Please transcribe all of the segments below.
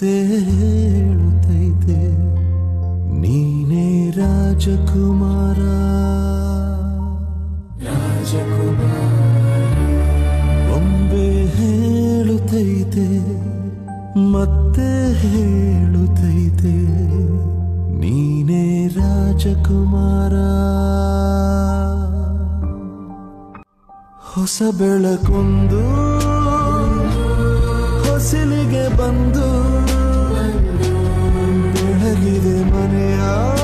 ಮತ್ತೆ ಹೇಳುತ್ತೈತೆ ನೀನೇ ರಾಜಕುಮಾರ ಬೊಂಬೆ ಹೇಳುತ್ತೈತೆ ಮತ್ತೆ ಹೇಳುತ್ತೈತೆ ನೀನೇ ರಾಜಕುಮಾರ ಹೊಸ ಬೆಳಕೊಂದು ಹೊಸಿಲಿಗೆ ಬಂದು ಬೆಳಗಿದೆ ಮನೆಯ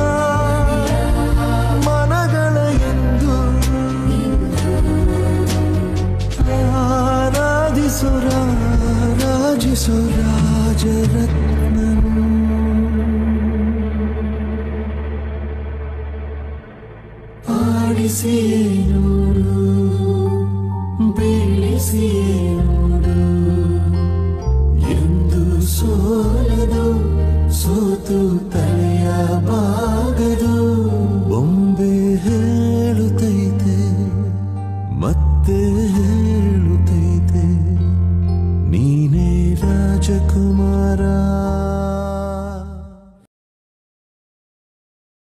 ಮನಗಳ ಎಂದು ಆರಾಧಿಸುರ ರಾಜಿಸು ರಾಜರತ್ನನು ಆಡಿಸಿ ನೋಡು ಬೀಳಿಸಿ ನೋಡು ಎಂದು ಸೋಲದು ಸೋತು ತಲೆಯ ಬಾಗದು ಬೊಂಬೆ ಹೇಳುತ್ತೈತೆ ಮತ್ತೆ ಹೇಳುತ್ತೈತೆ ನೀನೇ ರಾಜಕುಮಾರ